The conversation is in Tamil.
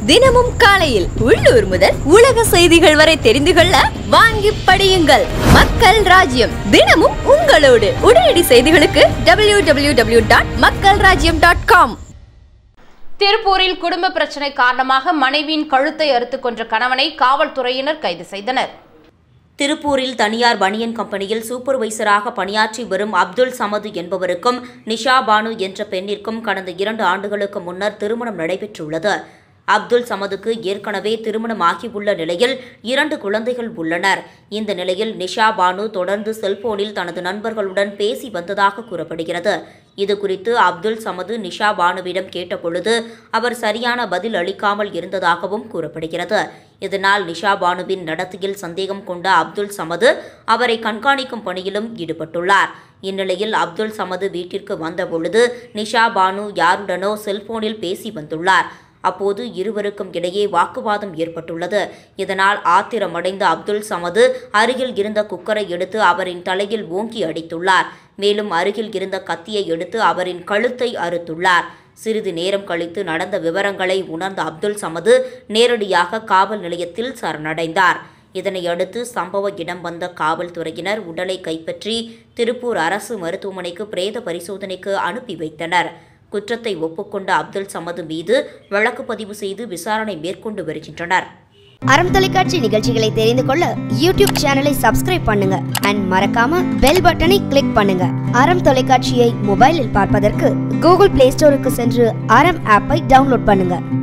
தினமும் காலையில் உள்ளூர் முதல் உலக செய்திகள் வரை தெரிந்து கொள்ள வாங்கி படியுங்கள் மக்கள் ராஜ்யம் தினமும் உங்களோடு உடனடி செய்திகளுக்கு டபிள்யூ டபிள்யூ டபிள்யூ டாட் மக்கள் ராஜ்யம் டாட் காம் திருப்பூரில் குடும்ப பிரச்சனை காரணமாக மனைவியின் கழுத்தை அறுத்துக் கொன்ற கணவனை காவல்துறையினர் கைது செய்தனர் திருப்பூரில் தனியார் பனியன் கம்பெனியில் சூப்பர்வைசராக பணியாற்றி வரும் அப்துல் சமது என்பவருக்கும் நிஷா பானு என்ற பெண்ணிற்கும் கடந்த இரண்டு ஆண்டுகளுக்கு முன்னர் திருமணம் நடைபெற்றுள்ளது அப்துல் சமதுக்கு ஏற்கனவே திருமணம் ஆகியுள்ள நிலையில் இரண்டு குழந்தைகள் உள்ளனர் இந்த நிலையில் நிஷா பானு தொடர்ந்து செல்போனில் தனது நண்பர்களுடன் பேசி வந்ததாக கூறப்படுகிறது இது குறித்து அப்துல் சமது நிஷா பானுவிடம் கேட்டபொழுது அவர் சரியான பதில் அளிக்காமல் இருந்ததாகவும் கூறப்படுகிறது இதனால் நிஷா பானுவின் நடத்தையில் சந்தேகம் கொண்ட அப்துல் சமது அவரை கண்காணிக்கும் பணியிலும் ஈடுபட்டுள்ளார் இந்நிலையில் அப்துல் சமது வீட்டிற்கு வந்தபொழுது நிஷா பானு யாருடனோ செல்போனில் பேசி வந்துள்ளார் அப்போது இருவருக்கும் இடையே வாக்குவாதம் ஏற்பட்டுள்ளது இதனால் ஆத்திரமடைந்த அப்துல் சமது அருகில் இருந்த குக்கரை எடுத்து அவரின் தலையில் ஓங்கி அடித்துள்ளார் மேலும் அருகில் இருந்த கத்தியை எடுத்து அவரின் கழுத்தை அறுத்துள்ளார் சிறிது நேரம் கழித்து நடந்த விவரங்களை உணர்ந்த அப்துல் சமது நேரடியாக காவல் நிலையத்தில் சரணடைந்தார் இதனையடுத்து சம்பவ இடம் வந்த காவல்துறையினர் உடலை கைப்பற்றி திருப்பூர் அரசு மருத்துவமனைக்கு பிரேத பரிசோதனைக்கு அனுப்பி வைத்தனர் குற்றத்தை ஒப்புக்கொண்ட அப்துல் சமது மீது வழக்கு பதிவு செய்து விசாரணை மேற்கொண்டு வருகின்றனர் அறம் தொலைக்காட்சி நிகழ்ச்சிகளை தெரிந்து கொள்ள யூடியூப் சேனலை சப்ஸ்கிரைப் பண்ணுங்க அண்ட் மறக்காம பெல் பட்டனை கிளிக் பண்ணுங்க அறம் தொலைக்காட்சியை மொபைலில் பார்ப்பதற்கு கூகுள் பிளே ஸ்டோருக்கு சென்று அறம் ஆப்பை டவுன்லோட் பண்ணுங்க